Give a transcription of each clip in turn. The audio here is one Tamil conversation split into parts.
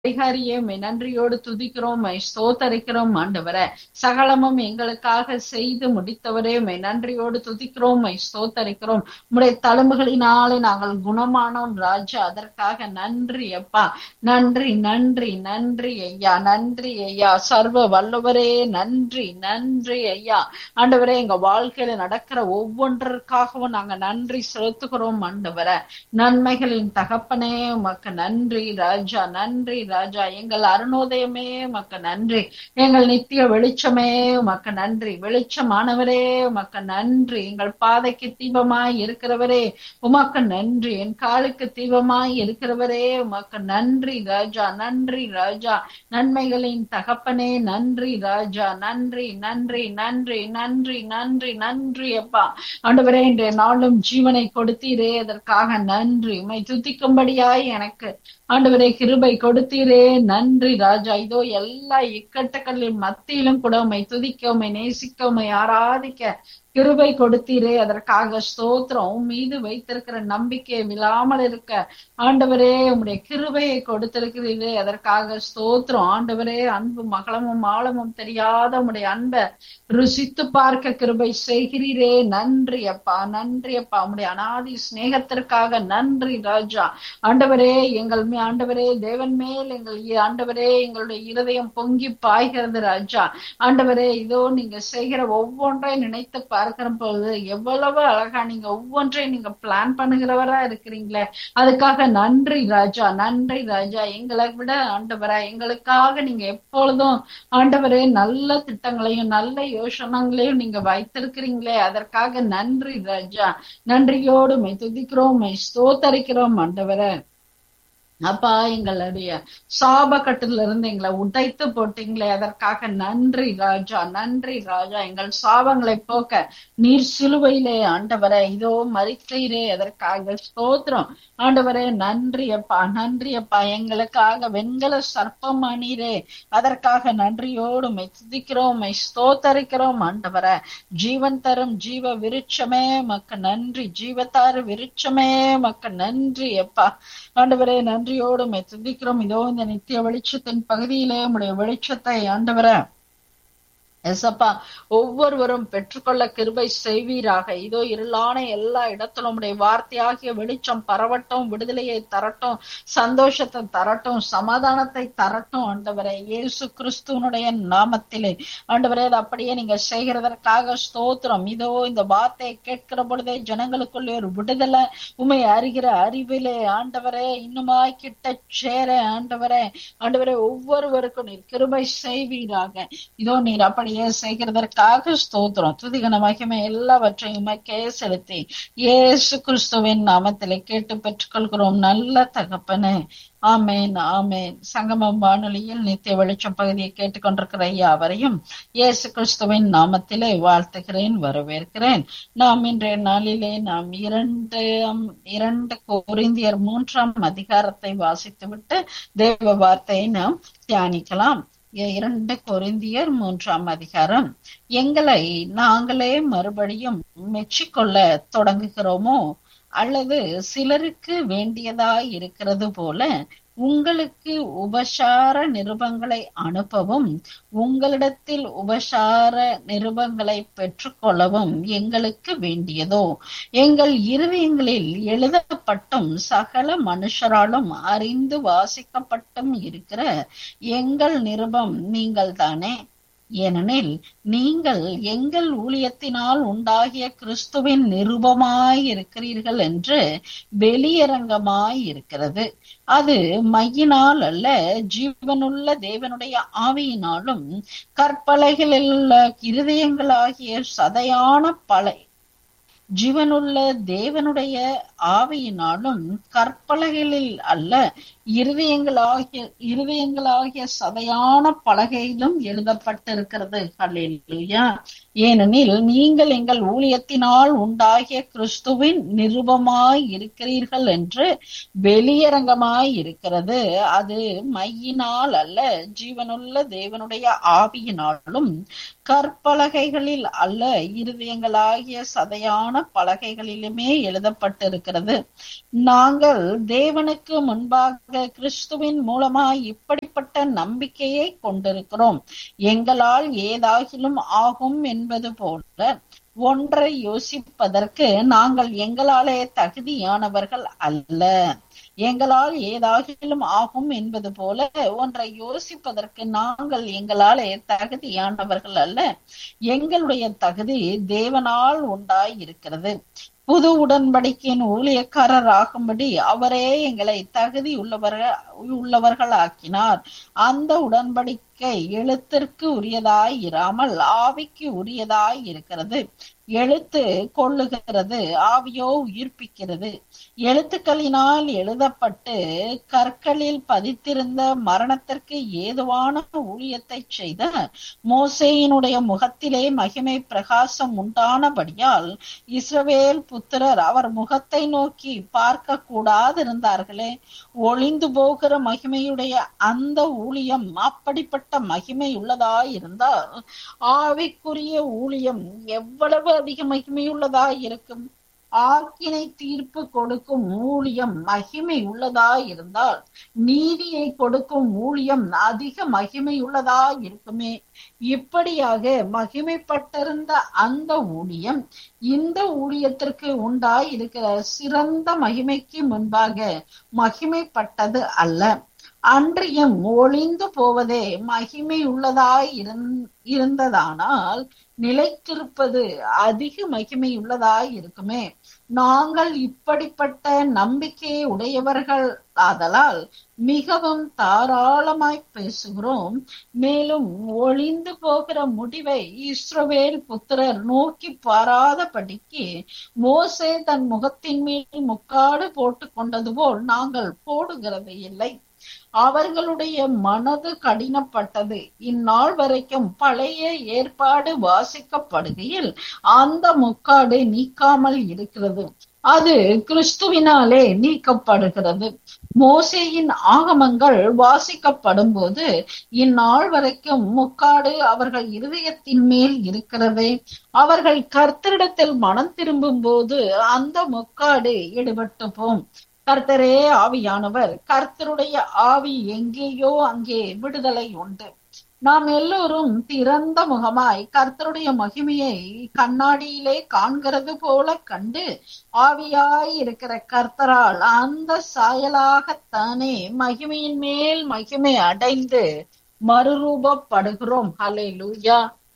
பரிகாரியே உம்மை நன்றியோடு துதிக்கிறோம் உம்மை ஸ்தோத்தரிக்கிறோம் ஆண்டவரே சகலமும் எங்களுக்காக செய்து முடித்தவரே உம்மை நன்றியோடு துதிக்கிறோம் உம்மை ஸ்தோத்தரிக்கிறோம் உம்முடைய தழும்புகளினாலே நாங்கள் குணமானோம் ராஜா அதற்காக நன்றி அப்பா நன்றி நன்றி நன்றி ஐயா நன்றி ஐயா சர்வ வல்லவரே நன்றி நன்றி ஐயா ஆண்டவரே எங்க வாழ்க்கையில நடக்கிற ஒவ்வொன்றிற்காகவும் நாங்க நன்றி செலுத்துகிறோம் ஆண்டவரே நன்மைகளின் தகப்பனே உமக்கு நன்றி ராஜா நன்றி ராஜா எங்கள் அருணோதயமே உமக்கு நன்றி எங்கள் நித்திய வெளிச்சமே உமக்கு நன்றி வெளிச்சமானவரே உமக்கு நன்றி எங்கள் பாதைக்கு தீபமாய் இருக்கிறவரே உமக்கு நன்றி என் காலுக்கு தீபமாய் இருக்கிறவரே உமக்கு நன்றி ராஜா நன்றி ராஜா நன்மைகளின் தகப்பனே நன்றி ராஜா நன்றி நன்றி நன்றி நன்றி நன்றி நன்றி அப்பா ஆண்டவரே இன்றைய நாளும் ஜீவனை கொடுத்தீரே அதற்காக நன்றி உம்மை துதிக்கும்படியாய் எனக்கு ஆண்டவரே கிருபை கொடுத்தீரே நன்றி ராஜா இதோ எல்லா இக்கட்டுகளின் மத்தியிலும் கூட உம்மை துதிக்க உம்மை நேசிக்க உம்மை ஆராதிக்க கிருபை கொடுத்தீரே அதற்காக ஸ்தோத்திரம் உன் மீது வைத்திருக்கிற நம்பிக்கையை விழாமல் இருக்க ஆண்டவரே உம்முடைய கிருபையை கொடுத்திருக்கிறீரே அதற்காக ஸ்தோத்திரம் ஆண்டவரே அன்பு மகளமும் ஆழமும் தெரியாத உம்முடைய அன்பை ருசித்து பார்க்க கிருபை செய்கிறீரே நன்றி அப்பா நன்றி அப்பா உம்முடைய அனாதி சிநேகத்திற்காக நன்றி ராஜா ஆண்டவரே எங்கள் மே ஆண்டவரே தேவன் மேல் எங்கள் இ- ஆண்டவரே எங்களுடைய இருதயம் பொங்கி பாய்கிறது ராஜா ஆண்டவரே இதோ நீங்க செய்கிற ஒவ்வொன்றை நினைத்து பார்க்கிற போது எவ்வளவு அழகா நீங்க ஒவ்வொன்றையும் நீங்க பிளான் பண்ணுகிறவரா இருக்கிறீங்களே அதுக்காக நன்றி ராஜா நன்றி ராஜா எங்களை விட ஆண்டவரா எங்களுக்காக நீங்க எப்பொழுதும் ஆண்டவரே நல்ல திட்டங்களையும் நல்ல யோசனங்களையும் நீங்க வைத்திருக்கிறீங்களே அதற்காக நன்றி ராஜா நன்றியோடு மை துதிக்கிறோம் மை ஸ்தோத்தரிக்கிறோம் ஆண்டவரே அப்பா எங்களுடைய சாபக்கட்டுல இருந்து எங்களை உடைத்து போட்டீங்களே அதற்காக நன்றி ராஜா நன்றி ராஜா எங்கள் சாபங்களை போக்க நீர் சிலுவையிலே ஆண்டவரே இதோ மறித்தீரே அதற்காக ஸ்தோத்திரம் ஆண்டவரே நன்றி அப்பா நன்றி அப்பா எங்களுக்காக வெண்கல சர்ப்பம் அணீரே அதற்காக நன்றியோடு மை துதிக்கிறோம் மை ஸ்தோத்தரிக்கிறோம் ஆண்டவரே ஜீவன் தரும் ஜீவ விருட்சமே மக்க நன்றி ஜீவத்தாறு விருட்சமே மக்க நன்றி அப்பா ஆண்டவரே நன்றியோடு மை துதிக்கிறோம் இதோ இந்த நித்திய வெளிச்சத்தின் பகுதியிலே உம்முடைய வெளிச்சத்தை ஆண்டவரே எசப்பா ஒவ்வொருவரும் பெற்றுக்கொள்ள கிருபை செய்வீராக இதோ இருளான எல்லா இடத்திலும் உடைய வார்த்தையாகிய வெளிச்சம் பரவட்டும் விடுதலையை தரட்டும் சந்தோஷத்தை தரட்டும் சமாதானத்தை தரட்டும் ஆண்டவரே இயேசு கிறிஸ்துவனுடைய நாமத்திலே ஆண்டவரே அது அப்படியே நீங்க செய்கிறதற்காக ஸ்தோத்திரம் இதோ இந்த வார்த்தையை கேட்கிற பொழுதே ஜனங்களுக்குள்ளே ஒரு விடுதலை உமை அறிகிற அறிவிலே ஆண்டவரே இன்னுமாய் கிட்ட சேர ஆண்டவரே ஆண்டவரே ஒவ்வொருவருக்கும் நீர் கிருபை செய்வீராக இதோ நீர் அப்படியே செய்கிறதற்காக ஸ்தோத்திரம் துதிகன மகிமை எல்லாவற்றையும் உமக்கே செலுத்தி இயேசு கிறிஸ்துவின் நாமத்திலே கேட்டு பெற்றுக்கொள்கிறோம் நல்ல தகப்பனே ஆமேன் ஆமேன் சங்கமம் வானொலியில் நித்திய வெளிச்சம் பகுதியை கேட்டுக்கொண்டிருக்கிற யாவரையும் இயேசு கிறிஸ்துவின் நாமத்திலே வாழ்த்துகிறேன் வரவேற்கிறேன் நாம் இன்றைய நாளிலே நாம் இரண்டு இரண்டு கொரிந்தியர் மூன்றாம் அதிகாரத்தை வாசித்துவிட்டு தேவ வார்த்தையை நாம் தியானிக்கலாம் இ- இரண்டு கொரிந்தியர் மூன்றாம் அதிகாரம் எங்களை நாங்களே மறுபடியும் மெச்சிக்கொள்ள தொடங்குகிறோமோ அல்லது சிலருக்கு வேண்டியதாய் இருக்கிறது போல உங்களுக்கு உபசார நிருபங்களை அனுப்பவும் உங்களிடத்தில் உபசார நிருபங்களை பெற்றுக்கொள்ளவும் எங்களுக்கு வேண்டியதோ எங்கள் இருதயங்களில் எழுதப்பட்டும் சகல மனுஷராலும் அறிந்து வாசிக்கப்பட்டும் இருக்கிற எங்கள் நிருபம் நீங்கள் தானே ஏனெனில் நீங்கள் எங்கள் ஊழியத்தினால் உண்டாகிய கிறிஸ்துவின் நிருபமாய் இருக்கிறீர்கள் என்று வெளியரங்கமாய் இருக்கிறது அது மையினால் அல்ல ஜீவனுள்ள தேவனுடைய ஆவியினாலும் கற்பலகையில் உள்ள இருதயங்களாகிய சதையான பல ஜீவனுள்ள தேவனுடைய ஆவியினாலும் கற்பலகைகளில் அல்ல இருதயங்களாகிய இருதயங்களாகிய சதையான பலகையிலும் எழுதப்பட்டிருக்கிறது ஹalleluya ஏனெனில் நீங்கள் எங்கள் ஊழியத்தினால் உண்டாகிய கிறிஸ்துவின் நிருபமாய் இருக்கிறீர்கள் என்று வெளியரங்கமாய் இருக்கிறது அது மையினால் அல்ல ஜீவனுள்ள தேவனுடைய ஆவியினாலும் கற்பலகைகளில் அல்ல இருதயங்களாகிய சதையான பலகைகளிலுமே எழுதப்பட்டிருக்கிறது நாங்கள் தேவனுக்கு முன்பாக கிறிஸ்துவின் மூலமாய் இப்படிப்பட்ட நம்பிக்கையை கொண்டிருக்கிறோம் எங்களால் ஏதாகிலும் ஆகும் என்பது போல ஒன்றை யோசிப்பதற்கு நாங்கள் எங்களாலே தகுதியானவர்கள் அல்ல எங்களால் ஏதாகிலும் ஆகும் என்பது போல ஒன்றை யோசிப்பதற்கு நாங்கள் எங்களாலே தகுதியானவர்கள் அல்ல எங்களுடைய தகுதி தேவனால் உண்டாய் இருக்கிறது புது உடன்படிக்கையின் ஊழியக்காரர் ஆகும்படி அவரே எங்களை தகுதி உள்ளவர்கள் உள்ளவர்கள் ஆக்கினார் அந்த உடன்படிக்கை எழுத்திற்கு உரியதாய் இராமல் ஆவிக்கு உரியதாய் இருக்கிறது எழுத்து கொள்ளுகிறது ஆவியோ உயிர்ப்பிக்கிறது எழுத்துக்களினால் எழுதப்பட்டு கற்களில் பதித்திருந்த மரணத்திற்கு ஏதுவான ஊழியத்தை செய்த மோசேயினுடைய முகத்திலே மகிமை பிரகாசம் உண்டானபடியால் இஸ்ரவேல் புத்திரர் அவர் முகத்தை நோக்கி பார்க்க கூடாதிருந்தார்களே ஒளிந்து போகிற மகிமையுடைய அந்த ஊழியம் அப்படிப்பட்ட மகிமை உள்ளதாய் இருந்தால் ஆவிக்குரிய ஊழியம் எவ்வளவு அதிக மகிமையுள்ளதாய் இருக்கும் ஆக்கினை தீர்ப்பு கொடுக்கும் ஊழியம் மகிமை உள்ளதாய் இருந்தால் நீதியை கொடுக்கும் ஊழியம் அதிக மகிமை உள்ளதாய் இருக்குமே இப்படியாக மகிமைப்பட்டிருந்த அந்த ஊழியம் இந்த ஊழியத்திற்கு உண்டாய் இருக்கிற சிறந்த மகிமைக்கு முன்பாக மகிமைப்பட்டது அல்ல அன்றியும் ஒளிந்து போவதே மகிமை உள்ளதாய் இருந்ததானால் நிலைத்திருப்பது அதிக மகிமை உள்ளதாய் இருக்குமே நாங்கள் இப்படிப்பட்ட நம்பிக்கையை உடையவர்கள் ஆதலால் மிகவும் தாராளமாய் பேசுகிறோம் மேலும் ஒளிந்து போகிற முடிவை இஸ்ரவேல் புத்திரர் நோக்கி பாராதபடிக்கு மோசே தன் முகத்தின் மேல் முக்காடு போட்டு கொண்டது போல் நாங்கள் போடுகிறது இல்லை அவர்களுடைய மனது கடினப்பட்டது இந்நாள் வரைக்கும் பழைய ஏற்பாடு வாசிக்கப்படுகையில் அந்த முக்காடு நீக்காமல் இருக்கிறது அது கிறிஸ்துவினாலே நீக்கப்படுகிறது மோசேயின் ஆகமங்கள் வாசிக்கப்படும் போது இந்நாள் வரைக்கும் முக்காடு அவர்கள் இருதயத்தின் மேல் இருக்கிறது அவர்கள் கர்த்தரிடத்தில் மனம் திரும்பும் போது அந்த முக்காடு ஈடுபட்டு போம் கர்த்தரே ஆவியானவர் கர்த்தருடைய ஆவி எங்கேயோ அங்கே விடுதலை உண்டு நாம் எல்லோரும் திறந்த முகமாய் கர்த்தருடைய மகிமையை கண்ணாடியிலே காண்கிறது போல கண்டு ஆவியாய் இருக்கிற கர்த்தரால் அந்த சாயலாகத்தானே மகிமையின் மேல் மகிமை அடைந்து மறுரூபப்படுகிறோம் ஹலே லூயா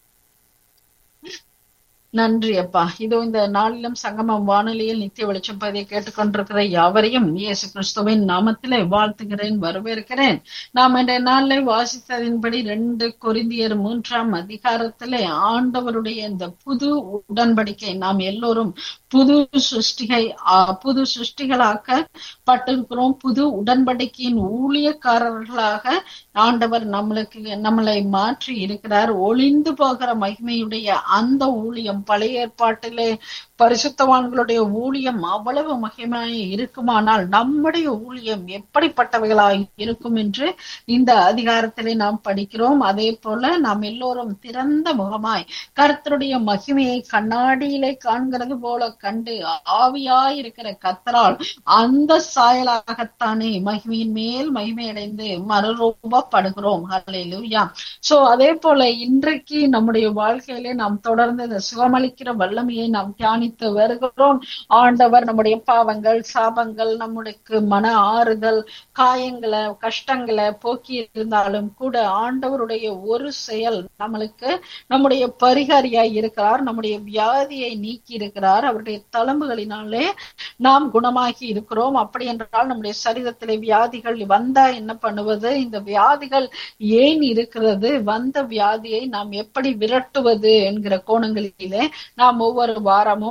நன்றி அப்பா இதோ இந்த நாளிலும் சங்கமம் வானொலியில் நித்திய வெளிச்சம் பதியை கேட்டுக்கொண்டிருக்கிற யாவரையும் இயேசு கிறிஸ்துவின் நாமத்திலே வாழ்த்துகிறேன் வரவேற்கிறேன் நாம் இந்த நாளில் வாசித்ததின்படி ரெண்டு கொரிந்தியர் மூன்றாம் அதிகாரத்திலே ஆண்டவருடைய இந்த புது உடன்படிக்கை நாம் எல்லோரும் புது சிருஷ்டிகை புது சிருஷ்டிகளாக்க பட்டிருக்கிறோம் புது உடன்படிக்கையின் ஊழியக்காரர்களாக ஆண்டவர் நம்மளுக்கு நம்மளை மாற்றி இருக்கிறார் ஒளிந்து போகிற மகிமையுடைய அந்த ஊழியம் பழைய ஏற்பாட்டிலே பரிசுத்தவான்களுடைய ஊழியம் அவ்வளவு மகிமையாய் இருக்குமானால் நம்முடைய ஊழியம் எப்படிப்பட்டவைகளாய் இருக்கும் என்று இந்த அதிகாரத்திலே நாம் படிக்கிறோம் அதே போல நாம் எல்லோரும் திறந்த முகமாய் கர்த்தருடைய மகிமையை கண்ணாடியிலே காண்கிறது போல கண்டு ஆவியாய் இருக்கிற கத்தரால் அந்த சாயலாகத்தானே மகிமையின் மேல் மகிமை அடைந்து மறுரூபப்படுகிறோம் ஹalleluya சோ அதே போல இன்றைக்கு நம்முடைய வாழ்க்கையிலே நாம் தொடர்ந்து இந்த சுகமளிக்கிற வல்லமையை நாம் தியானித்து வருகிறோம் ஆண்டவர் நம்முடைய பாவங்கள் சாபங்கள் நம்முடைய மன ஆறுதல் காயங்களை கஷ்டங்களை போக்கி இருந்தாலும் கூட ஆண்டவருடைய ஒரு செயல் நம்மளுக்கு நம்முடைய பரிகாரியாய் இருக்கிறார் நம்முடைய வியாதியை நீக்கி இருக்கிறார் அவருடைய தளம்புகளினாலே நாம் குணமாகி இருக்கிறோம் அப்படி என்றால் நம்முடைய சரீரத்திலே வியாதிகள் வந்தா என்ன பண்ணுவது இந்த வியாதிகள் ஏன் இருக்கிறது வந்த வியாதியை நாம் எப்படி விரட்டுவது என்கிற கோணங்களிலே நாம் ஒவ்வொரு வாரமும்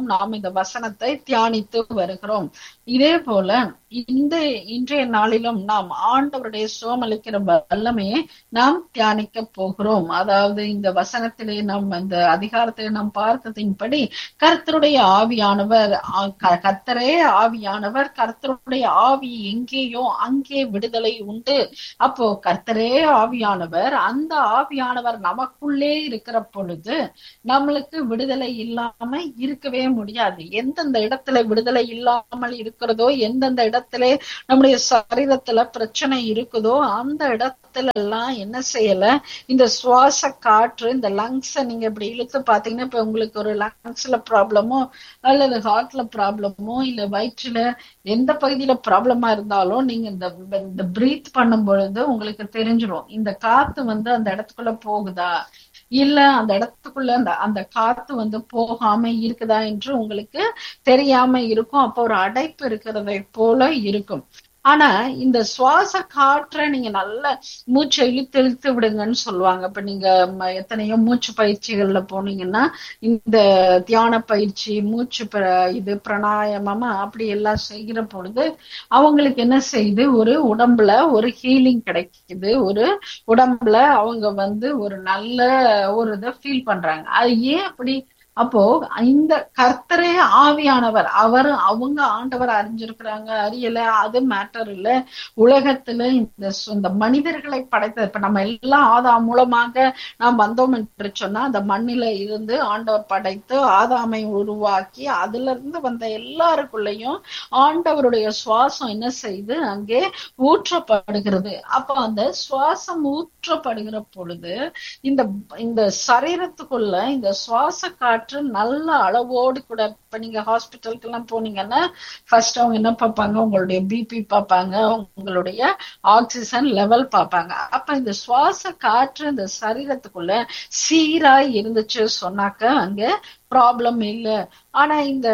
நாளிலும் நாம் இந்த வசனத்தை தியானித்து வருகிறோம் இதே போல இந்த இன்றைய நாளிலும் நாம் ஆண்டவருடைய சோமளிக்கிற வல்லமையை நாம் தியானிக்க போகிறோம் அதாவது இந்த வசனத்திலே நாம் அந்த அதிகாரத்திலே நாம் பார்த்ததின்படி கர்த்தருடைய ஆவியானவர் கர்த்தரே ஆவியானவர் கர்த்தருடைய ஆவி எங்கேயோ அங்கே விடுதலை உண்டு அப்போ கர்த்தரே ஆவியானவர் அந்த ஆவியானவர் நமக்குள்ளே இருக்கிற பொழுது நம்மளுக்கு விடுதலை இல்லாம இருக்கவே முடியாது எந்தெந்த இடத்துல விடுதலை இல்லாமல் இருக்கிறதோ எந்தெந்த இடத்துல நம்முடைய சரீரத்துல பிரச்சனை இருக்குதோ அந்த இடத்துல எல்லாம் என்ன செய்யல இந்த சுவாச காற்று இந்த லங்ஸ நீங்க இப்படி இழுத்து பாத்தீங்கன்னா இப்ப உங்களுக்கு ஒரு லங்ஸ்ல ப்ராப்ளமோ அல்லது ஹார்ட்ல ப்ராப்ளமோ இல்ல வயிற்றுல எந்த பகுதியில ப்ராப்ளமா இருந்தாலும் நீங்க இந்த இந்த பிரீத் பண்ணும் பொழுது உங்களுக்கு தெரிஞ்சிடும் இந்த காத்து வந்து அந்த இடத்துக்குள்ள போகுதா இல்ல அந்த இடத்துக்குள்ள அந்த அந்த காத்து வந்து போகாம இருக்குதா என்று உங்களுக்கு தெரியாம இருக்கும் அப்போ ஒரு அடைப்பு இருக்கிறதை போல இருக்கும் ஆனா இந்த சுவாச காற்றை நீங்க நல்ல மூச்சை இழுத்து இழுத்து விடுங்கன்னு சொல்லுவாங்க இப்ப நீங்க எத்தனையோ மூச்சு பயிற்சிகள்ல போனீங்கன்னா இந்த தியான பயிற்சி மூச்சு இது பிராணாயமமா அப்படி எல்லாம் செய்கிற பொழுது அவங்களுக்கு என்ன செய்யுது ஒரு உடம்புல ஒரு ஹீலிங் கிடைக்குது ஒரு உடம்புல அவங்க வந்து ஒரு நல்ல ஒரு இதை ஃபீல் பண்றாங்க அது ஏன் அப்படி அப்போ இந்த கர்த்தரே ஆவியானவர் அவர் அவங்க ஆண்டவர் அறிஞ்சிருக்கிறாங்க அறியல அது மேட்டர் இல்ல உலகத்துல இந்த இந்த மனிதர்களை படைத்த இப்ப நம்ம எல்லாம் ஆதா மூலமாக நாம் வந்தோம் என்று சொன்னா அந்த மண்ணில இருந்து ஆண்டவர் படைத்து ஆதாமை உருவாக்கி அதுல இருந்து வந்த எல்லாருக்குள்ளயும் ஆண்டவருடைய சுவாசம் என்ன செய்து அங்கே ஊற்றப்படுகிறது அப்போ அந்த சுவாசம் ஊற்றப்படுகிற பொழுது இந்த இந்த சரீரத்துக்குள்ள இந்த சுவாச காற்று நல்ல அளவோடு கூட இப்ப நீங்க ஹாஸ்பிட்டலுக்கு எல்லாம் போனீங்கன்னா ஃபர்ஸ்ட் அவங்க என்ன பார்ப்பாங்க உங்களுடைய பிபி பார்ப்பாங்க உங்களுடைய ஆக்சிஜன் லெவல் பார்ப்பாங்க அப்ப இந்த சுவாச காற்று இந்த சரீரத்துக்குள்ள சீராய் இருந்துச்சு சொன்னாக்க அங்க ப்ராப்ளம் இல்ல ஆனா இந்த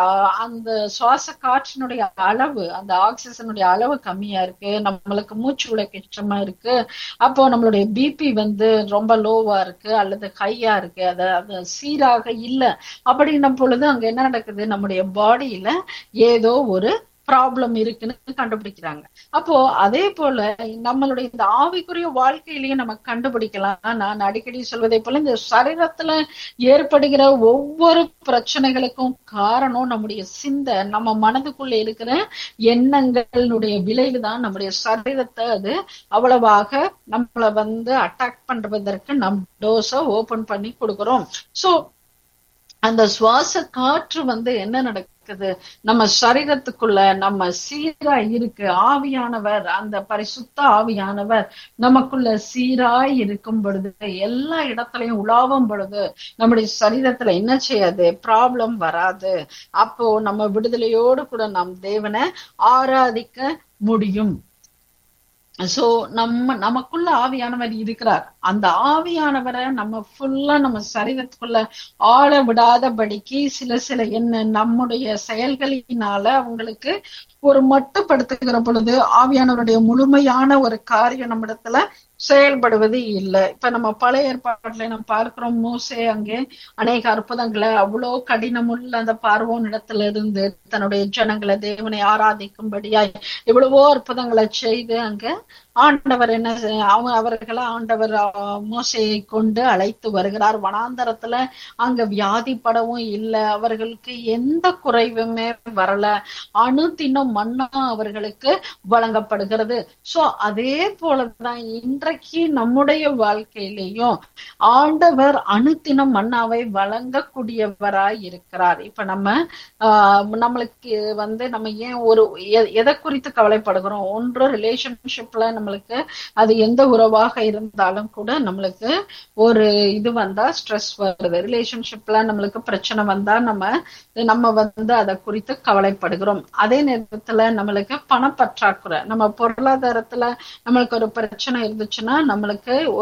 அந்த சுவாச காற்றினுடைய அளவு அந்த ஆக்சிஜனுடைய அளவு கம்மியா இருக்கு நம்மளுக்கு மூச்சு விட கஷ்டமா இருக்கு அப்போ நம்மளுடைய பிபி வந்து ரொம்ப லோவா இருக்கு அல்லது ஹையா இருக்கு அது அது சீராக இல்ல அப்படின்னும் பொழுது அங்க என்ன நடக்குது நம்முடைய பாடியில ஏதோ ஒரு ப்ராப்ளம் இருக்குன்னு கண்டுபிடிக்கிறாங்க அப்போ அதே போல நம்மளுடைய இந்த ஆவிக்குரிய வாழ்க்கையிலயும் நம்ம கண்டுபிடிக்கலாம் நான் அடிக்கடி சொல்வதை போல இந்த சரீரத்துல ஏற்படுகிற ஒவ்வொரு பிரச்சனைகளுக்கும் காரணம் நம்முடைய சிந்தை நம்ம மனதுக்குள்ள இருக்கிற எண்ணங்களுடைய விளைவுதான் நம்முடைய சரீரத்தை அது அவ்வளவாக நம்மள வந்து அட்டாக் பண்றதற்கு நம் டோஸ ஓபன் பண்ணி கொடுக்கிறோம் சோ அந்த சுவாச காற்று வந்து என்ன நடக்குது நம்ம சரீரத்துக்குள்ள நம்ம சீரா இருக்கு ஆவியானவர் அந்த பரிசுத்த ஆவியானவர் நமக்குள்ள சீராய் இருக்கும் பொழுது எல்லா இடத்துலயும் உலாவும் பொழுது நம்முடைய சரீரத்துல என்ன செய்யாது ப்ராப்ளம் வராது அப்போ நம்ம விடுதலையோடு கூட நம் தேவனை ஆராதிக்க முடியும் சோ நம்ம நமக்குள்ள ஆவியானவர் இருக்கிறார் அந்த ஆவியானவரை நம்ம ஃபுல்லா நம்ம சரீரத்துக்குள்ள ஆள விடாதபடிக்கு சில சில என்ன நம்முடைய செயல்களினால அவங்களுக்கு ஒரு மட்டுப்படுத்துகிற பொழுது ஆவியானவருடைய முழுமையான ஒரு காரியம் நம்மிடத்துல செயல்படுவது இல்லை இப்ப நம்ம பழைய ஏற்பாட்டுல நம்ம பார்க்கிறோம் மோசே அங்கே அநேக அற்புதங்களை அவ்வளோ கடினமுள்ள அந்த பார்வோன் இடத்துல இருந்து தன்னுடைய ஜனங்களை தேவனை ஆராதிக்கும்படியாய் எவ்வளவோ அற்புதங்களை செய்து அங்க ஆண்டவர் என்ன அவங்க அவர்களை ஆண்டவர் மோசையை கொண்டு அழைத்து வருகிறார் வனாந்தரத்துல அங்க வியாதிப்படவும் இல்லை அவர்களுக்கு எந்த குறைவுமே வரல அணு தின்னும் மண்ணா அவர்களுக்கு வழங்கப்படுகிறது சோ அதே போலதான் இன்றைக்கு நம்முடைய வாழ்க்கையிலையும் ஆண்டவர் அணுத்தினம் மன்னாவை வழங்கக்கூடியவராய் இருக்கிறார் இப்ப நம்ம ஆஹ் நம்மளுக்கு வந்து நம்ம ஏன் ஒரு எதை குறித்து கவலைப்படுகிறோம் ஒன்று ரிலேஷன்ஷிப்ல நம்மளுக்கு அது எந்த உறவாக இருந்தாலும் கூட நம்மளுக்கு ஒரு இது வந்தா ஸ்ட்ரெஸ் வருது ரிலேஷன்ஷிப்ல நம்மளுக்கு பிரச்சனை வந்தா நம்ம நம்ம வந்து அதை குறித்து கவலைப்படுகிறோம் அதே நேரத்துல நம்மளுக்கு பணப்பற்றாக்குறை நம்ம பொருளாதாரத்துல நம்மளுக்கு ஒரு பிரச்சனை இருந்துச்சுன்னா நம்மளுக்கு ஒரு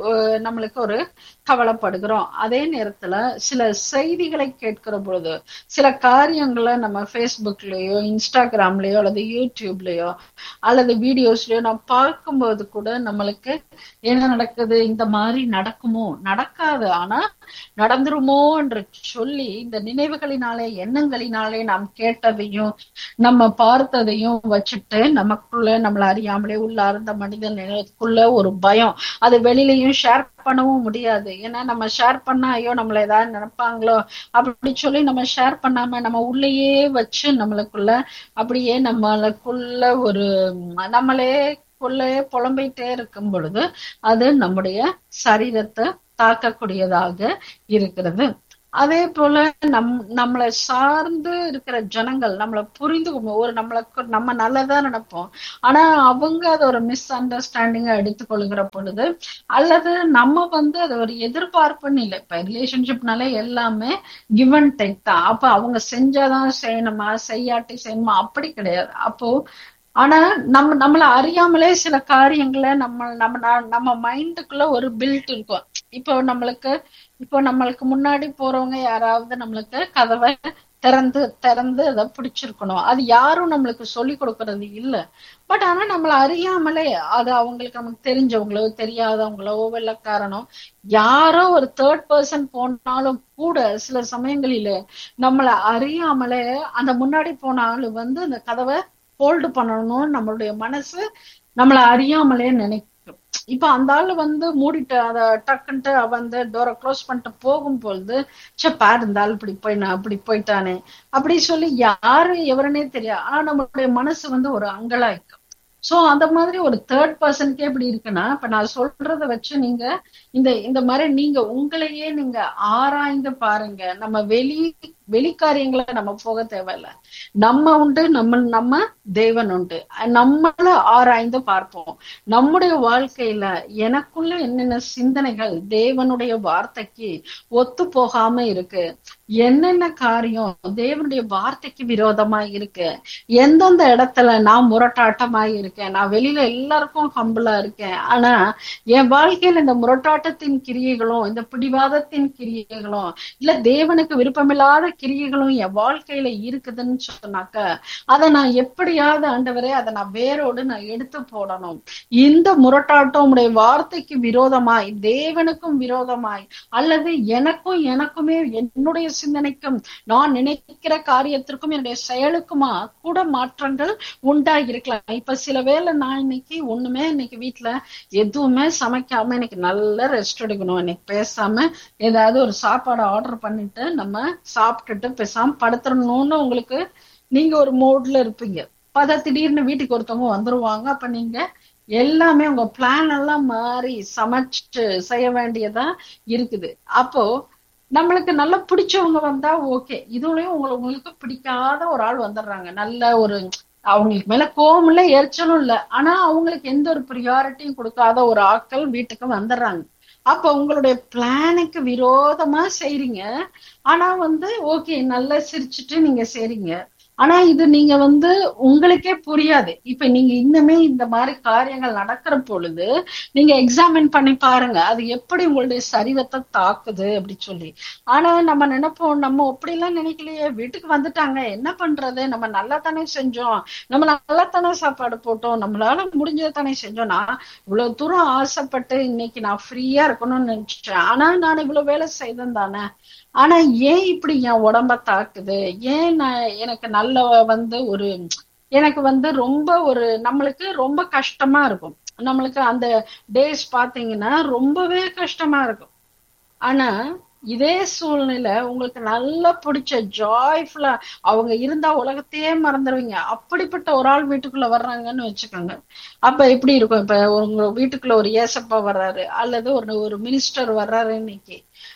அஹ், நம்மளுக்கு ஒரு கவலைப்படுகிறோம் அதே நேரத்துல சில செய்திகளை கேட்கிற பொழுது சில காரியங்களை நம்ம ஃபேஸ்புக்லயோ இன்ஸ்டாகிராம்லயோ அல்லது யூடியூப்லயோ அல்லது வீடியோஸ்லயோ நம்ம பார்க்கும்போது கூட நம்மளுக்கு என்ன நடக்குது இந்த மாதிரி நடக்குமோ நடக்காது ஆனா நடந்துருமோ என்று சொல்லி இந்த நினைவுகளினாலே எண்ணங்களினாலே நாம் கேட்டதையும் நம்ம பார்த்ததையும் வச்சுட்டு நமக்குள்ள நம்மள அறியாமலே உள்ளார்ந்த மனிதனுக்குள்ள ஒரு பயம் அது வெளியிலயும் ஷேர் பண்ணவும் முடியாது ஏன்னா நம்ம ஷேர் பண்ணா ஐயோ நம்மள ஏதாவது நினைப்பாங்களோ அப்படி சொல்லி நம்ம ஷேர் பண்ணாம நம்ம உள்ளேயே வச்சு நம்மளுக்குள்ள அப்படியே நம்மளுக்குள்ள ஒரு நம்மளே உள்ளே புலம்பிட்டே இருக்கும் பொழுது அது நம்முடைய சரீரத்தை தாக்கக்கூடியதாக இருக்கிறது அதே போல நம் நம்மளை சார்ந்து இருக்கிற ஜனங்கள் நம்மளை புரிந்து ஒரு நம்மளுக்கு நம்ம நல்லதா நினைப்போம் ஆனா அவங்க அதை ஒரு மிஸ் அண்டர்ஸ்டாண்டிங்கா எடுத்துக்கொள்கிற பொழுது அல்லது நம்ம வந்து அது ஒரு எதிர்பார்ப்புன்னு இல்லை இப்ப ரிலேஷன்ஷிப்னாலே எல்லாமே கிவ் அண்ட் டேக் தான் அப்ப அவங்க செஞ்சாதான் செய்யணுமா செய்யாட்டி செய்யணுமா அப்படி கிடையாது அப்போ ஆனா நம்ம நம்மள அறியாமலே சில காரியங்களை நம்ம நம்ம நா- நம்ம மைண்டுக்குள்ள ஒரு பில்ட் இருக்கும் இப்போ நம்மளுக்கு இப்போ நம்மளுக்கு முன்னாடி போறவங்க யாராவது நம்மளுக்கு கதவை திறந்து திறந்து அதை பிடிச்சிருக்கணும் அது யாரும் நம்மளுக்கு சொல்லி கொடுக்கறது இல்ல பட் ஆனா நம்மள அறியாமலே அது அவங்களுக்கு நமக்கு தெரிஞ்சவங்களோ தெரியாதவங்களோ வெள்ளக்காரனோ யாரோ ஒரு தேர்ட் பர்சன் போனாலும் கூட சில சமயங்களில நம்மள அறியாமலே அந்த முன்னாடி போன ஆளு வந்து அந்த கதவை ஹோல்டு பண்ணணும்னு நம்மளுடைய மனசு நம்மள அறியாமலே நினைக்கும் இப்ப அந்த ஆளு வந்து மூடிட்டு அத டக்குன்ட்டு அவ வந்து டோரை க்ளோஸ் பண்ணிட்டு போகும் பொழுது சே பாரு இந்த ஆள் இப்படி போய் நான் அப்படி போயிட்டானே அப்படி சொல்லி யாரு எவருனே தெரியாது ஆனா நம்மளுடைய மனசு வந்து ஒரு அங்கலாய்க்கும் சோ அந்த மாதிரி ஒரு தேர்ட் பர்சனுக்கே எப்படி இருக்குன்னா இப்ப நான் சொல்றத வச்சு நீங்க இந்த இந்த மாதிரி நீங்க உங்களையே நீங்க ஆராய்ந்து பாருங்க நம்ம வெளி வெளிக்காரியங்களை நம்ம போக தேவையில்ல நம்ம உண்டு நம்ம நம்ம தேவன் உண்டு நம்மள ஆராய்ந்து பார்ப்போம் நம்முடைய வாழ்க்கையில எனக்குள்ள என்னென்ன சிந்தனைகள் தேவனுடைய வார்த்தைக்கு ஒத்து போகாம இருக்கு என்னென்ன காரியம் தேவனுடைய வார்த்தைக்கு விரோதமா இருக்கு எந்தெந்த இடத்துல நான் முரட்டாட்டமா இருக்கேன் நான் வெளியில எல்லாருக்கும் ஹம்பிளா இருக்கேன் ஆனா என் வாழ்க்கையில இந்த முரட்டாட்டத்தின் கிரியைகளும் இந்த பிடிவாதத்தின் கிரியைகளும் இல்ல தேவனுக்கு விருப்பமில்லாத கிரியைகளும் என் வாழ்க்கையில இருக்குதுன்னு சொன்னாக்க அதை நான் எப்படியாவது ஆண்டவரே அதை நான் வேரோடு நான் எடுத்து போடணும் இந்த முரட்டாட்டம் உடைய வார்த்தைக்கு விரோதமாய் தேவனுக்கும் விரோதமாய் அல்லது எனக்கும் எனக்குமே என்னுடைய சிந்தனைக்கும் நான் நினைக்கிற காரியத்திற்கும் என்னுடைய செயலுக்குமா கூட மாற்றங்கள் உண்டாகிருக்கலாம் இப்ப சில வேளை நான் இன்னைக்கு ஒண்ணுமே இன்னைக்கு வீட்டுல எதுவுமே சமைக்காம இன்னைக்கு நல்ல ரெஸ்ட் எடுக்கணும் இன்னைக்கு பேசாம ஏதாவது ஒரு சாப்பாடு ஆர்டர் பண்ணிட்டு நம்ம சாப்பிட்டுட்டு பேசாம படுத்துறணும்னு உங்களுக்கு நீங்க ஒரு மோட்ல இருப்பீங்க பத திடீர்னு வீட்டுக்கு ஒருத்தவங்க வந்துருவாங்க அப்ப நீங்க எல்லாமே உங்க பிளான் எல்லாம் மாறி சமைச்சு செய்ய வேண்டியதா இருக்குது அப்போ நம்மளுக்கு நல்லா பிடிச்சவங்க வந்தா ஓகே இதுலயும் உங்களுக்கு உங்களுக்கு பிடிக்காத ஒரு ஆள் வந்துடுறாங்க நல்ல ஒரு அவங்களுக்கு மேல கோவம் இல்ல எரிச்சலும் இல்ல ஆனா அவங்களுக்கு எந்த ஒரு ப்ரியாரிட்டியும் கொடுக்காத ஒரு ஆட்கள் வீட்டுக்கு வந்துடுறாங்க அப்ப உங்களுடைய பிளானுக்கு விரோதமா செய்றீங்க ஆனா வந்து ஓகே நல்லா சிரிச்சுட்டு நீங்க செய்றீங்க ஆனா இது நீங்க வந்து உங்களுக்கே புரியாது இப்ப நீங்க இன்னுமே இந்த மாதிரி காரியங்கள் நடக்கிற பொழுது நீங்க எக்ஸாமின் பண்ணி பாருங்க அது எப்படி உங்களுடைய சரீரத்தை தாக்குது அப்படி சொல்லி ஆனா நம்ம நினைப்போம் நம்ம அப்படி எல்லாம் நினைக்கலையே வீட்டுக்கு வந்துட்டாங்க என்ன பண்றது நம்ம நல்லா தானே செஞ்சோம் நம்ம நல்லா தானே சாப்பாடு போட்டோம் நம்மளால முடிஞ்சதை தானே செஞ்சோம் நான் இவ்வளவு தூரம் ஆசைப்பட்டு இன்னைக்கு நான் ஃப்ரீயா இருக்கணும்னு நினைச்சிட்டேன் ஆனா நான் இவ்வளவு வேலை செய்தேன் தானே ஆனா ஏன் இப்படி என் உடம்ப தாக்குது ஏன் நான் எனக்கு நல்ல வந்து ஒரு எனக்கு வந்து ரொம்ப ஒரு நம்மளுக்கு ரொம்ப கஷ்டமா இருக்கும் நம்மளுக்கு அந்த டேஸ் பாத்தீங்கன்னா ரொம்பவே கஷ்டமா இருக்கும் ஆனா இதே சூழ்நிலை உங்களுக்கு நல்லா பிடிச்ச ஜாய்ஃபுல்லா அவங்க இருந்தா உலகத்தையே மறந்துடுவீங்க அப்படிப்பட்ட ஒரு ஆள் வீட்டுக்குள்ள வர்றாங்கன்னு வச்சுக்கோங்க அப்ப எப்படி இருக்கும் இப்ப உங்க வீட்டுக்குள்ள ஒரு ஏசப்பா வர்றாரு அல்லது ஒரு ஒரு மினிஸ்டர் வர்றாரு இன்னைக்கு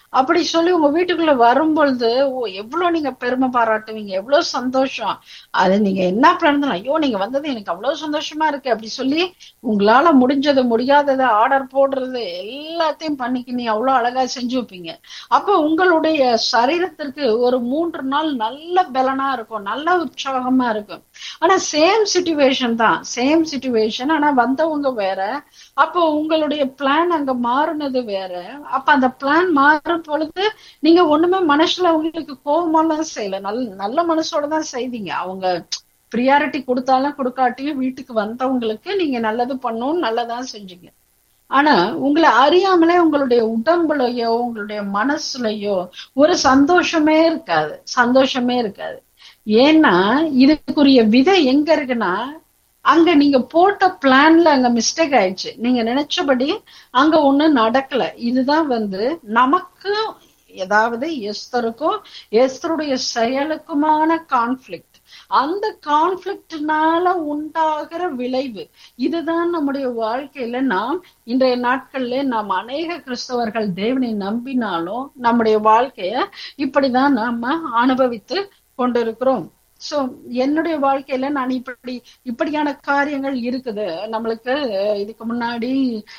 அப்படி சொல்லி உங்க வீட்டுக்குள்ள வரும் பொழுது ஓ எவ்வளவு நீங்க பெருமை பாராட்டுவீங்க எவ்வளவு சந்தோஷம் அது நீங்க என்ன பிளான் ஐயோ நீங்க வந்தது எனக்கு அவ்வளவு சந்தோஷமா இருக்கு அப்படி சொல்லி உங்களால முடிஞ்சது முடியாததை ஆர்டர் போடுறது எல்லாத்தையும் பண்ணிக்கு நீ அவ்வளவு அழகா செஞ்சு வைப்பீங்க அப்ப உங்களுடைய சரீரத்திற்கு ஒரு மூன்று நாள் நல்ல பலனா இருக்கும் நல்ல உற்சாகமா இருக்கும் ஆனா சேம் சுச்சுவேஷன் தான் சேம் சுச்சுவேஷன் ஆனா வந்தவங்க வேற அப்போ உங்களுடைய பிளான் அங்க மாறுனது வேற அப்ப அந்த பிளான் மாறும் பொழுது நீங்க ஒண்ணுமே மனசுல உங்களுக்கு கோபமெல்லாம் செய்யல நல்ல நல்ல மனசோட தான் செய்தீங்க அவங்க ப்ரியாரிட்டி கொடுத்தாலும் கொடுக்காட்டியும் வீட்டுக்கு வந்தவங்களுக்கு நீங்க நல்லது பண்ணணும் நல்லதான் செஞ்சீங்க ஆனா உங்களை அறியாமலே உங்களுடைய உடம்புலயோ உங்களுடைய மனசுலயோ ஒரு சந்தோஷமே இருக்காது சந்தோஷமே இருக்காது ஏன்னா இதுக்குரிய விதை எங்க இருக்குன்னா அங்க நீங்க போட்ட பிளான்ல அங்க மிஸ்டேக் ஆயிடுச்சு நீங்க நினைச்சபடி அங்க ஒண்ணு நடக்கல இதுதான் வந்து நமக்கு ஏதாவது எஸ்தருக்கும் எஸ்தருடைய செயலுக்குமான கான்ஃபிளிக்ட் அந்த கான்ஃபிளிக்ட்னால உண்டாகிற விளைவு இதுதான் நம்முடைய வாழ்க்கையில நாம் இன்றைய நாட்கள்ல நாம் அநேக கிறிஸ்தவர்கள் தேவனை நம்பினாலும் நம்முடைய வாழ்க்கைய இப்படிதான் நாம அனுபவித்து கொண்டிருக்கிறோம் சோ என்னுடைய வாழ்க்கையில நான் இப்படி இப்படியான காரியங்கள் இருக்குது நம்மளுக்கு இதுக்கு முன்னாடி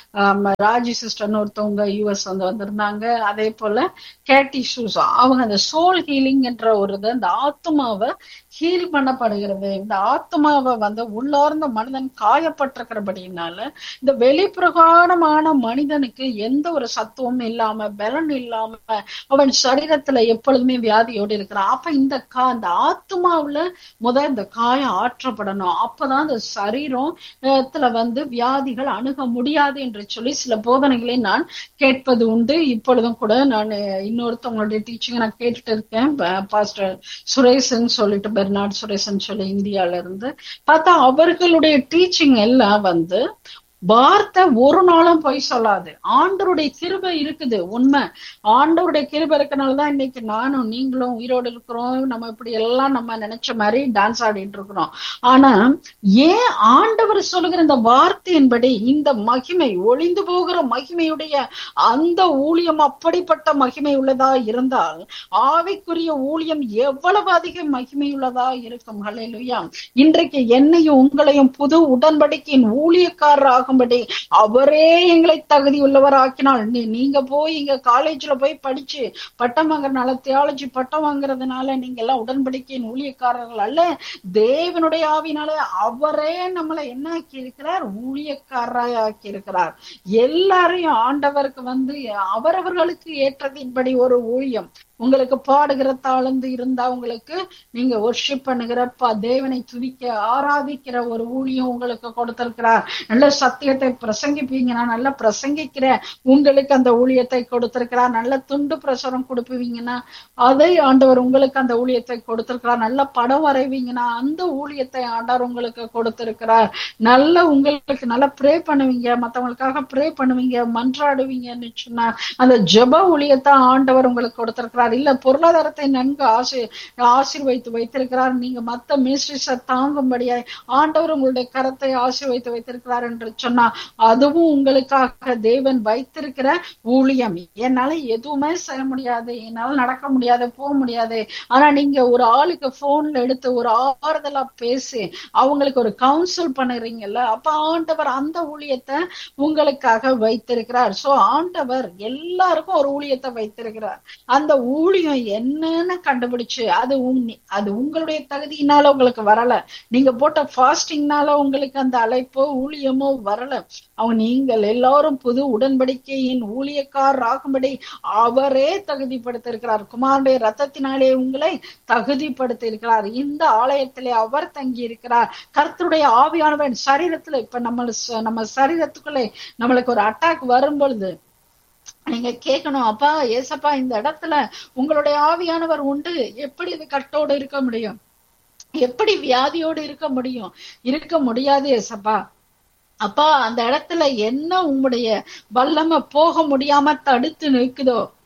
ராஜி சிஸ்டர்னு ஒருத்தவங்க யூஎஸ் வந்து வந்திருந்தாங்க அதே போல கேட்டி ஷூஸ் அவங்க அந்த சோல் ஹீலிங் என்ற ஒரு இது அந்த ஆத்மாவை ஹீல் பண்ணப்படுகிறது இந்த ஆத்மாவை வந்து உள்ளார்ந்த மனிதன் காயப்பட்டிருக்கிறபடினால இந்த வெளிப்பிரகாரமான மனிதனுக்கு எந்த ஒரு சத்துவம் இல்லாம பலன் இல்லாம அவன் சரீரத்துல எப்பொழுதுமே வியாதியோடு இருக்கிறான் அப்ப இந்த கா இந்த ஆத்மாவுல முத இந்த காயம் ஆற்றப்படணும் அப்பதான் அந்த சரீரத்துல வந்து வியாதிகள் அணுக முடியாது என்று சொல்லி சில போதனைகளை நான் கேட்பது உண்டு இப்பொழுதும் கூட நான் இன்னொருத்தவங்களுடைய டீச்சிங் நான் கேட்டுட்டு இருக்கேன் பாஸ்டர் சுரேசன் சொல்லிட்டு பெர்னாட் சுரேசன் சொல்லி இந்தியால இருந்து பார்த்தா அவர்களுடைய டீச்சிங் எல்லாம் வந்து வார்த்தை ஒரு நாளும் பொய் சொல்லாது ஆண்டவருடைய கிருபை இருக்குது உண்மை ஆண்டவருடைய கிருபை இருக்கனாலதான் இன்னைக்கு நானும் நீங்களும் உயிரோடு இருக்கிறோம் நம்ம இப்படி எல்லாம் நம்ம நினைச்ச மாதிரி டான்ஸ் ஆடிட்டு இருக்கிறோம் ஆனா ஏன் ஆண்டவர் சொல்லுகிற இந்த வார்த்தையின்படி இந்த மகிமை ஒளிந்து போகிற மகிமையுடைய அந்த ஊழியம் அப்படிப்பட்ட மகிமை உள்ளதா இருந்தால் ஆவிக்குரிய ஊழியம் எவ்வளவு அதிக மகிமை உள்ளதா இருக்கும் ஹலையிலுயா இன்றைக்கு என்னையும் உங்களையும் புது உடன்படிக்கையின் ஊழியக்காரராக ஆகும்படி அவரே எங்களை தகுதி உள்ளவர் ஆக்கினால் நீங்க போய் இங்க காலேஜ்ல போய் படிச்சு பட்டம் வாங்குறதுனால தியாலஜி பட்டம் வாங்குறதுனால நீங்க எல்லாம் உடன்படிக்கையின் ஊழியக்காரர்கள் அல்ல தேவனுடைய ஆவினாலே அவரே நம்மளை என்ன ஆக்கி இருக்கிறார் ஊழியக்காரராய் ஆக்கி இருக்கிறார் எல்லாரையும் ஆண்டவருக்கு வந்து அவரவர்களுக்கு ஏற்றதின்படி ஒரு ஊழியம் உங்களுக்கு பாடுகிற தாழ்ந்து இருந்தா உங்களுக்கு நீங்க ஒர்ஷிப் பண்ணுகிற தேவனை துதிக்க ஆராதிக்கிற ஒரு ஊழியம் உங்களுக்கு கொடுத்திருக்கிறார் நல்ல சத்தியத்தை பிரசங்கிப்பீங்க நான் நல்லா பிரசங்கிக்கிறேன் உங்களுக்கு அந்த ஊழியத்தை கொடுத்திருக்கிறார் நல்ல துண்டு பிரசுரம் கொடுப்பீங்கன்னா அதை ஆண்டவர் உங்களுக்கு அந்த ஊழியத்தை கொடுத்திருக்கிறார் நல்ல படம் வரைவீங்கன்னா அந்த ஊழியத்தை ஆண்டவர் உங்களுக்கு கொடுத்திருக்கிறார் நல்ல உங்களுக்கு நல்லா ப்ரே பண்ணுவீங்க மத்தவங்களுக்காக ப்ரே பண்ணுவீங்க மன்றாடுவீங்கன்னு சொன்னா அந்த ஜப ஊழியத்தை ஆண்டவர் உங்களுக்கு கொடுத்திருக்கிறார் இருக்கிறார் இல்ல பொருளாதாரத்தை நன்கு ஆசி ஆசீர்வைத்து வைத்திருக்கிறார் நீங்க மத்த மினிஸ்ட்ரிஸ தாங்கும்படியாய் ஆண்டவர் உங்களுடைய கரத்தை ஆசீர்வைத்து வைத்திருக்கிறார் என்று சொன்னா அதுவும் உங்களுக்காக தேவன் வைத்திருக்கிற ஊழியம் என்னால எதுவுமே செய்ய முடியாது என்னால நடக்க முடியாது போக முடியாது ஆனா நீங்க ஒரு ஆளுக்கு போன்ல எடுத்து ஒரு ஆறுதலா பேசி அவங்களுக்கு ஒரு கவுன்சில் பண்ணுறீங்கல்ல அப்ப ஆண்டவர் அந்த ஊழியத்தை உங்களுக்காக வைத்திருக்கிறார் சோ ஆண்டவர் எல்லாருக்கும் ஒரு ஊழியத்தை வைத்திருக்கிறார் அந்த ஊழியம் என்னன்னு கண்டுபிடிச்சு அது அது உங்களுடைய தகுதியினால உங்களுக்கு வரல நீங்க போட்ட ஃபாஸ்டிங்னால உங்களுக்கு அந்த அழைப்போ ஊழியமோ வரல அவங்க நீங்கள் எல்லாரும் புது உடன்படிக்கையின் ஊழியக்காரர் ஆகும்படி அவரே தகுதிப்படுத்திருக்கிறார் குமாருடைய ரத்தத்தினாலே உங்களை தகுதிப்படுத்தி இருக்கிறார் இந்த ஆலயத்திலே அவர் தங்கி இருக்கிறார் கர்த்தருடைய ஆவியானவன் சரீரத்துல இப்ப நம்ம நம்ம சரீரத்துக்குள்ளே நம்மளுக்கு ஒரு அட்டாக் வரும் பொழுது நீங்க கேட்கணும் அப்பா ஏசப்பா இந்த இடத்துல உங்களுடைய ஆவியானவர் உண்டு எப்படி இது கட்டோடு இருக்க முடியும் எப்படி வியாதியோடு இருக்க முடியும் இருக்க முடியாது ஏசப்பா அப்பா அந்த இடத்துல என்ன உங்களுடைய வல்லம போக முடியாம தடுத்து நிற்குதோ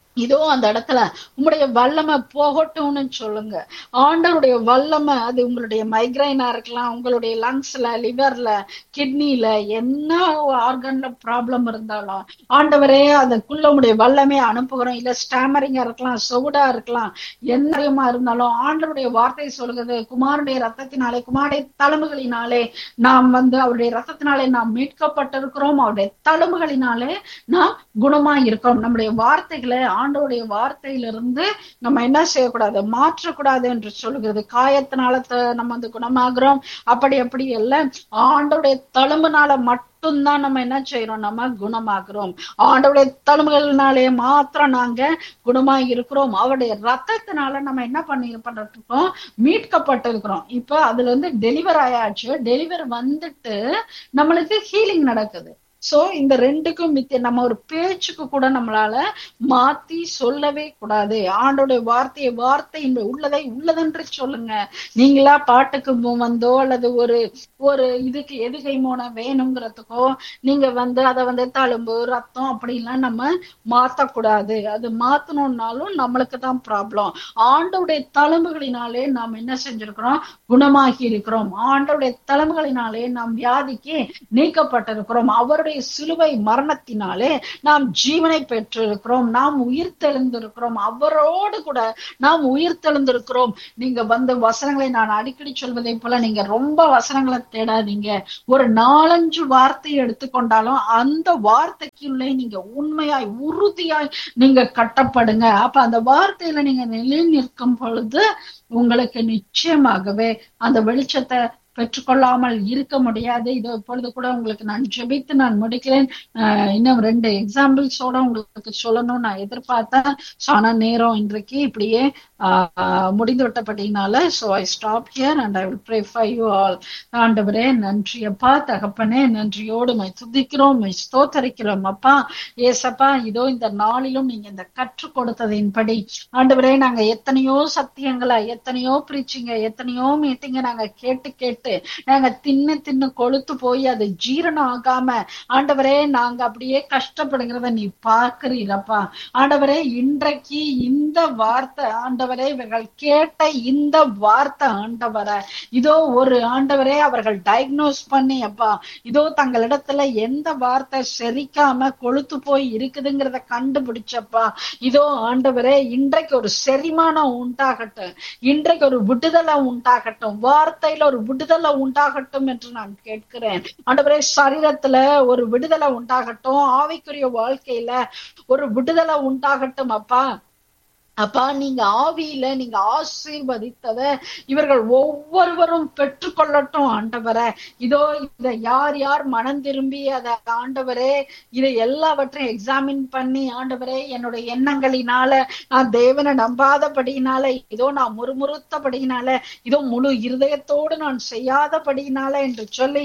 இதோ அந்த இடத்துல உங்களுடைய வல்லமை போகட்டும்னு சொல்லுங்க ஆண்டவருடைய வல்லமை அது உங்களுடைய மைக்ரைனா இருக்கலாம் உங்களுடைய லங்ஸ்ல லிவர்ல கிட்னில என்ன ஆர்கன்ல ப்ராப்ளம் இருந்தாலும் ஆண்டவரே அதுக்குள்ள உங்களுடைய வல்லமே அனுப்புகிறோம் இல்ல ஸ்டாமரிங்கா இருக்கலாம் சவுடா இருக்கலாம் என்னமா இருந்தாலும் ஆண்டவருடைய வார்த்தை சொல்கிறது குமாருடைய ரத்தத்தினாலே குமாருடைய தழும்புகளினாலே நாம் வந்து அவருடைய ரத்தத்தினாலே நாம் மீட்கப்பட்டிருக்கிறோம் அவருடைய தழும்புகளினாலே நாம் குணமா இருக்கிறோம் நம்முடைய வார்த்தைகளை ஆண்டவருடைய வார்த்தையிலிருந்து நம்ம என்ன செய்யக்கூடாது மாற்றக்கூடாது என்று சொல்லுகிறது காயத்தினால நம்ம வந்து குணமாகிறோம் அப்படி அப்படி இல்லை ஆண்டவருடைய தழும்புனால மட்டும்தான் நம்ம என்ன செய்யறோம் நம்ம குணமாகிறோம் ஆண்டவருடைய தழும்புகளினாலே மாத்திரம் நாங்க குணமாகி இருக்கிறோம் அவருடைய ரத்தத்தினால நம்ம என்ன பண்ணி பண்ணிருக்கோம் மீட்கப்பட்டிருக்கிறோம் இப்ப அதுல இருந்து டெலிவர் ஆயாச்சு டெலிவர் வந்துட்டு நம்மளுக்கு ஹீலிங் நடக்குது சோ இந்த ரெண்டுக்கும் மித்திய நம்ம ஒரு பேச்சுக்கு கூட நம்மளால மாத்தி சொல்லவே கூடாது ஆண்டோடைய வார்த்தையை வார்த்தை உள்ளதை உள்ளதென்று சொல்லுங்க நீங்களா பாட்டுக்கு வந்தோ அல்லது ஒரு ஒரு இதுக்கு எதுகை மோன வேணுங்கிறதுக்கோ நீங்க வந்து அதை வந்து தழும்பு ரத்தம் அப்படிலாம் நம்ம மாத்தக்கூடாது அது மாத்தணும்னாலும் நம்மளுக்கு தான் ப்ராப்ளம் ஆண்டோடைய தழும்புகளினாலே நாம் என்ன செஞ்சிருக்கிறோம் குணமாகி இருக்கிறோம் ஆண்டோடைய தழும்புகளினாலே நாம் வியாதிக்கு நீக்கப்பட்டிருக்கிறோம் அவருடைய அவருடைய சிலுவை மரணத்தினாலே நாம் ஜீவனை பெற்றிருக்கிறோம் நாம் உயிர் தெழுந்திருக்கிறோம் அவரோடு கூட நாம் உயிர் தெழுந்திருக்கிறோம் நீங்க வந்து வசனங்களை நான் அடிக்கடி சொல்வதை போல நீங்க ரொம்ப வசனங்களை தேடாதீங்க ஒரு நாலஞ்சு வார்த்தையை எடுத்துக்கொண்டாலும் அந்த வார்த்தைக்குள்ளே நீங்க உண்மையாய் உறுதியாய் நீங்க கட்டப்படுங்க அப்ப அந்த வார்த்தையில நீங்க நிலை நிற்கும் பொழுது உங்களுக்கு நிச்சயமாகவே அந்த வெளிச்சத்தை பெற்றுக்கொள்ளாமல் இருக்க முடியாது இது இப்பொழுது கூட உங்களுக்கு நான் ஜெபித்து நான் முடிக்கிறேன் இன்னும் ரெண்டு எக்ஸாம்பிள்ஸோட உங்களுக்கு சொல்லணும்னு நான் எதிர்பார்த்தேன் ஸோ ஆனா நேரம் இன்றைக்கு இப்படியே முடிந்து விட்டபடினால so I stop here and I will pray for you all ஆண்டவரே நன்றி அப்பா தகப்பனே நன்றியோடு மை துதிக்கிறோம் மை ஸ்தோத்தரிக்கிறோம் அப்பா ஏசப்பா இதோ இந்த நாளிலும் நீங்க இந்த கற்றுக் கொடுத்ததின்படி ஆண்டவரே நாங்க எத்தனையோ சத்தியங்களை எத்தனையோ பிரீச்சிங்க எத்தனையோ மீட்டிங்க நாங்க கேட்டு கேட்டு நாங்க தின்னு தின்னு கொழுத்து போய் அது ஜீரணம் ஆகாம ஆண்டவரே நாங்க அப்படியே கஷ்டப்படுங்கிறத நீ பார்க்கிறீரப்பா ஆண்டவரே இன்றைக்கு இந்த வார்த்தை ஆண்டவரே இவர்கள் கேட்ட இந்த வார்த்தை ஆண்டவரை இதோ ஒரு ஆண்டவரே அவர்கள் டயக்னோஸ் பண்ணி அப்பா இதோ தங்களிடத்துல எந்த வார்த்தை செரிக்காம கொழுத்து போய் இருக்குதுங்கிறத கண்டுபிடிச்சப்பா இதோ ஆண்டவரே இன்றைக்கு ஒரு செரிமானம் உண்டாகட்டும் இன்றைக்கு ஒரு விடுதலை உண்டாகட்டும் வார்த்தையில ஒரு விடுதலை உண்டாகட்டும் என்று நான் கேட்கிறேன் ஆண்டவரே சரீரத்துல ஒரு விடுதலை உண்டாகட்டும் ஆவிக்குரிய வாழ்க்கையில ஒரு விடுதலை உண்டாகட்டும் அப்பா அப்பா நீங்க ஆவியில நீங்க ஆசீர்வதித்தத இவர்கள் ஒவ்வொருவரும் பெற்றுக்கொள்ளட்டும் ஆண்டவரை இதோ இத யார் யார் மனம் திரும்பி அத ஆண்டவரே இதை எல்லாவற்றையும் எக்ஸாமின் பண்ணி ஆண்டவரே என்னுடைய எண்ணங்களினால நான் தேவனை நம்பாதபடினால இதோ நான் முறுமுறுத்தபடினால இதோ முழு இருதயத்தோடு நான் செய்யாதபடினால என்று சொல்லி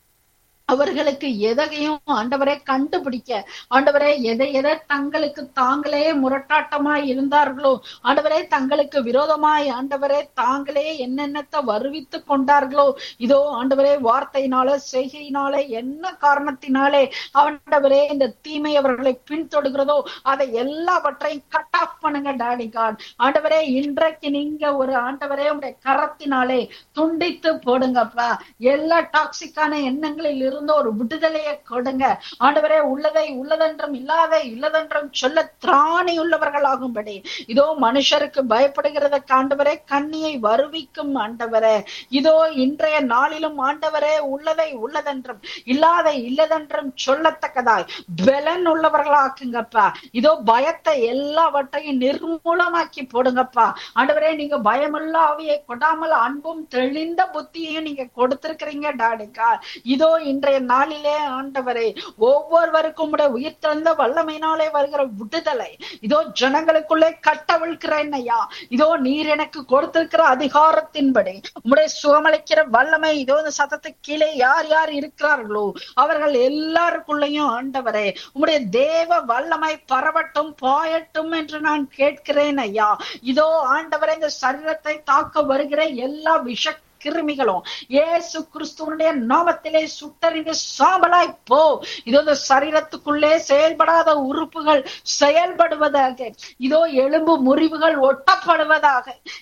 அவர்களுக்கு எதையும் ஆண்டவரை கண்டுபிடிக்க ஆண்டவரே எதை எதை தங்களுக்கு தாங்களே முரட்டாட்டமாய் இருந்தார்களோ ஆண்டவரே தங்களுக்கு விரோதமாய் ஆண்டவரே தாங்களே என்னென்னத்தை வருவித்து கொண்டார்களோ இதோ ஆண்டவரே வார்த்தையினால செய்கையினாலே என்ன காரணத்தினாலே ஆண்டவரே இந்த தீமை அவர்களை பின்தொடுகிறதோ அதை எல்லாவற்றையும் கட் ஆஃப் பண்ணுங்க டாடி காட் ஆண்டவரே இன்றைக்கு நீங்க ஒரு ஆண்டவரே உடைய கரத்தினாலே துண்டித்து போடுங்கப்பா எல்லா டாக்ஸிக்கான எண்ணங்களில் இருந்து இருந்த ஒரு விடுதலையை கொடுங்க ஆண்டவரே உள்ளதை உள்ளதென்றும் இல்லாத இல்லதென்றும் சொல்ல திராணி உள்ளவர்களாகும்படி இதோ மனுஷருக்கு பயப்படுகிறத ஆண்டவரே கண்ணியை வருவிக்கும் ஆண்டவரே இதோ இன்றைய நாளிலும் ஆண்டவரே உள்ளதை உள்ளதென்றும் இல்லாத இல்லதென்றும் சொல்லத்தக்கதாய் பலன் உள்ளவர்களாக்குங்கப்பா இதோ பயத்தை எல்லாவற்றையும் நிர்மூலமாக்கி போடுங்கப்பா ஆண்டவரே நீங்க பயமுள்ள ஆவியை கொடாமல் அன்பும் தெளிந்த புத்தியையும் நீங்க கொடுத்திருக்கிறீங்க டாடிக்கா இதோ இன்றைய நாளிலே ஆண்டவரே ஒவ்வொருவருக்கும் உயிர் தந்த வல்லமையினாலே வருகிற விடுதலை இதோ ஜனங்களுக்குள்ளே கட்டவிழ்கிறேன் ஐயா இதோ நீர் எனக்கு கொடுத்திருக்கிற அதிகாரத்தின்படி உம்முடைய சுகமளிக்கிற வல்லமை இதோ இந்த சத்தத்துக்கு கீழே யார் யார் இருக்கிறார்களோ அவர்கள் எல்லாருக்குள்ளேயும் ஆண்டவரே உம்முடைய தேவ வல்லமை பரவட்டும் பாயட்டும் என்று நான் கேட்கிறேன் ஐயா இதோ ஆண்டவரே இந்த சரீரத்தை தாக்க வருகிற எல்லா விஷ கிருமிகளும் இயேசு கிறிஸ்துவனுடைய நாமத்திலே சுட்டறிந்து சாம்பலாய் போ இதோ இந்த சரீரத்துக்குள்ளே செயல்படாத உறுப்புகள் செயல்படுவதாக இதோ எலும்பு முறிவுகள் ஒட்டப்படுவதாக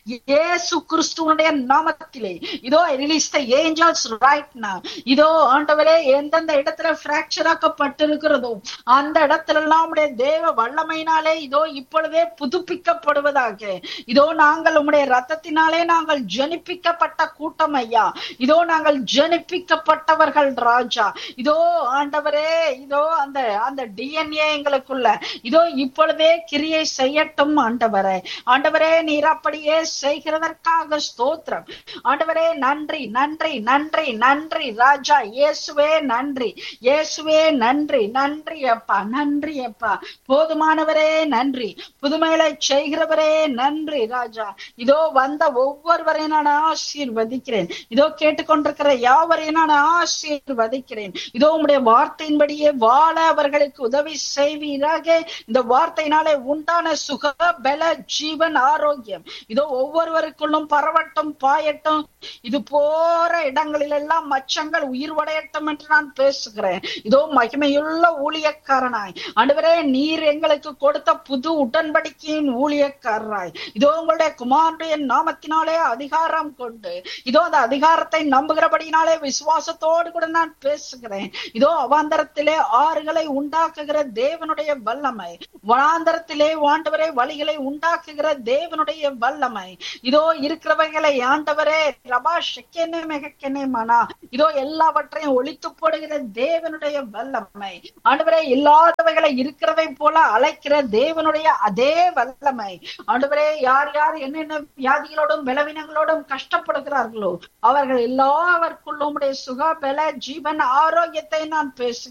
இயேசு கிறிஸ்துவனுடைய நாமத்திலே இதோ release the angels right now இதோ ஆண்டவரே எந்தெந்த இடத்துல பிராக்சர் ஆக்கப்பட்டிருக்கிறதோ அந்த இடத்துல எல்லாம் உடைய தேவ வல்லமையினாலே இதோ இப்பொழுதே புதுப்பிக்கப்படுவதாக இதோ நாங்கள் உம்முடைய ரத்தத்தினாலே நாங்கள் ஜனிப்பிக்கப்பட்ட கூட்டம் ஐயா இதோ நாங்கள் ஜனிப்பிக்கப்பட்டவர்கள் ராஜா இதோ ஆண்டவரே இதோ அந்த அந்த டிஎன்ஏ எங்களுக்குள்ள இதோ இப்பொழுதே கிரியை செய்யட்டும் ஆண்டவரே ஆண்டவரே நீர் அப்படியே செய்கிறதற்காக ஸ்தோத்திரம் ஆண்டவரே நன்றி நன்றி நன்றி நன்றி ராஜா இயேசுவே நன்றி இயேசுவே நன்றி நன்றி அப்பா நன்றி அப்பா போதுமானவரே நன்றி புதுமைகளை செய்கிறவரே நன்றி ராஜா இதோ வந்த ஒவ்வொருவரையும் நான் ஆசீர்வதிக்கிறேன் இதோ கேட்டுக்கொண்டிருக்கிற யாவரையும் நான் ஆசீர்வதிக்கிறேன் இதோ உம்முடைய வார்த்தையின்படியே வாழ அவர்களுக்கு உதவி செய்வீராக இந்த வார்த்தையினாலே உண்டான சுக பல ஜீவன் ஆரோக்கியம் இதோ ஒவ்வொருவருக்குள்ளும் பரவட்டும் பாயட்டும் இது போற இடங்களில் எல்லாம் மச்சங்கள் உயிர்வடையட்டும் என்று நான் பேசுகிறேன் இதோ மகிமையுள்ள ஊழியக்காரனாய் ஆண்டவரே நீர் எங்களுக்கு கொடுத்த புது உடன்படிக்கையின் ஊழியக்காரராய் இதோ உங்களுடைய குமாருடைய நாமத்தினாலே அதிகாரம் கொண்டு இதோ அந்த அதிகாரத்தை நம்புகிறபடினாலே விசுவாசத்தோடு கூட நான் பேசுகிறேன் இதோ அவாந்தரத்திலே ஆறுகளை உண்டாக்குகிற தேவனுடைய வல்லமை வனாந்தரத்திலே ஆண்டவரே வழிகளை உண்டாக்குகிற தேவனுடைய வல்லமை இதோ இருக்கிறவைகளை ஆண்டவரே ரபா ஷெக்கெனே மெகக்கெனே மனா இதோ எல்லாவற்றையும் ஒழித்து போடுகிற தேவனுடைய வல்லமை ஆண்டவரே இல்லாதவைகளை இருக்கிறதை போல அழைக்கிற தேவனுடைய அதே வல்லமை ஆண்டவரே யார் யார் என்னென்ன வியாதிகளோடும் பலவீனங்களோடும் கஷ்டப்படுகிறார்களோ அவர்கள் எல்லாவருக்குள்ளும் உடைய சுக பல ஜீவன் ஆரோக்கியத்தை நான் பேசுகிறேன்